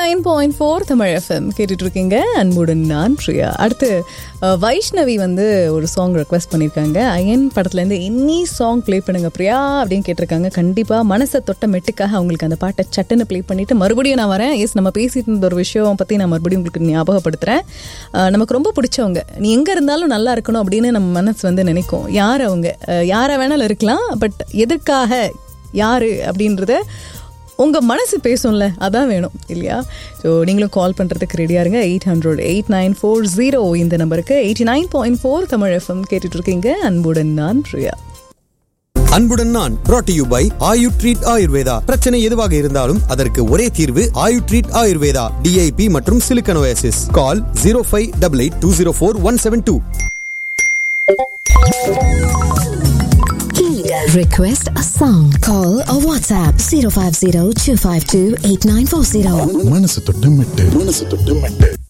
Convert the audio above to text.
Nine point four Tamil FM கேட்டுட்டு இருக்கீங்க அன்புடன் நான் பிரியா அடுத்து அஹ், வைஷ்ணவி வந்து ஒரு சாங் ரெக்வஸ்ட் பண்ணியிருக்காங்க அயன் படத்துலேருந்து எனி சாங் ப்ளே பண்ணுங்க பிரியா அப்படின்னு கேட்டிருக்காங்க கண்டிப்பாக மனசை தொட்ட மெட்டுக்காக அவங்களுக்கு அந்த பாட்டை சட்டுன்னு ப்ளே பண்ணிட்டு மறுபடியும் நான் வரேன் எஸ் நம்ம பேசிட்டு இருந்த ஒரு விஷயம் பற்றி நான் மறுபடியும் உங்களுக்கு ஞாபகப்படுத்துகிறேன் அஹ், நமக்கு ரொம்ப பிடிச்சவங்க நீ எங்கே இருந்தாலும் நல்லா இருக்கணும் அப்படின்னு நம்ம மனசு வந்து நினைக்கும் யார் அவங்க அஹ், யாரை வேணாலும் இருக்கலாம் பட் எதற்காக யாரு அப்படின்றத உங்க மனசு பேசும்ல அதான் வேணும் இல்லையா ஸோ நீங்களும் கால் பண்றதுக்கு ரெடியா இருங்க eight hundred eight nine four zero இந்த நம்பருக்கு eighty nine point four Tamil FM கேட்டுட்டு இருக்கீங்க அன்புடன் நான் பிரியா அன்புடன் நான் brought to you by Ayu treat Ayurveda பிரச்சனை எதுவாக இருந்தாலும் அதற்கு ஒரே தீர்வு ஆயு ட்ரீட் ஆயுர்வேதா டிஐபி மற்றும் silicosis call zero five double eight two zero four one seven two Request a song. Call or WhatsApp 050 252 8940. மனசு தொட்டு மெட்டு மனசு தொட்டு மெட்டு